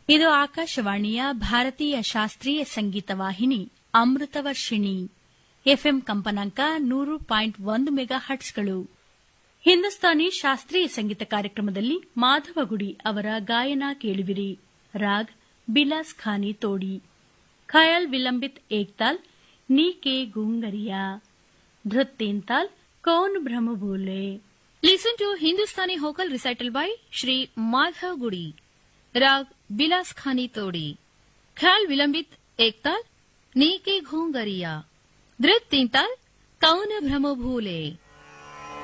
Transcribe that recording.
ಇದು ಆಕಾಶವಾಣಿಯ ಭಾರತೀಯ ಶಾಸ್ತ್ರೀಯ ಸಂಗೀತ ವಾಹಿನಿ ಅಮೃತವರ್ಷಿಣಿ ಎಫ್ಎಂ ಕಂಪನಾಂಕ ನೂರು ಪಾಯಿಂಟ್ ಒಂದು ಮೆಗಾ ಹಟ್ಸ್ಗಳು ಹಿಂದೂಸ್ತಾನಿ ಶಾಸ್ತ್ರೀಯ ಸಂಗೀತ ಕಾರ್ಯಕ್ರಮದಲ್ಲಿ ಮಾಧವಗುಡಿ ಅವರ ಗಾಯನ ಕೇಳುವಿರಿ ರಾಗ್ ಬಿಲಾಸ್ ಖಾನಿ ತೋಡಿ ಖಯಾಲ್ ವಿಲಂಬಿತ್ ಏಕ್ತಾಲ್ ನೀ ಕೆ ಗುಂಗರಿಯಾ ಧೃತ್ತೇಂತಾಲ್ ಕೌನ್ ಭ್ರಮ ಭೂಲೆ Listen to Hindustani vocal recital by Shri Madhav Gudi. Rag Bilas Khani Todi. Khyal Vilambit Ektal Nike Ghungariya. Dhrit Tintal Kauna Brahmo Bhule.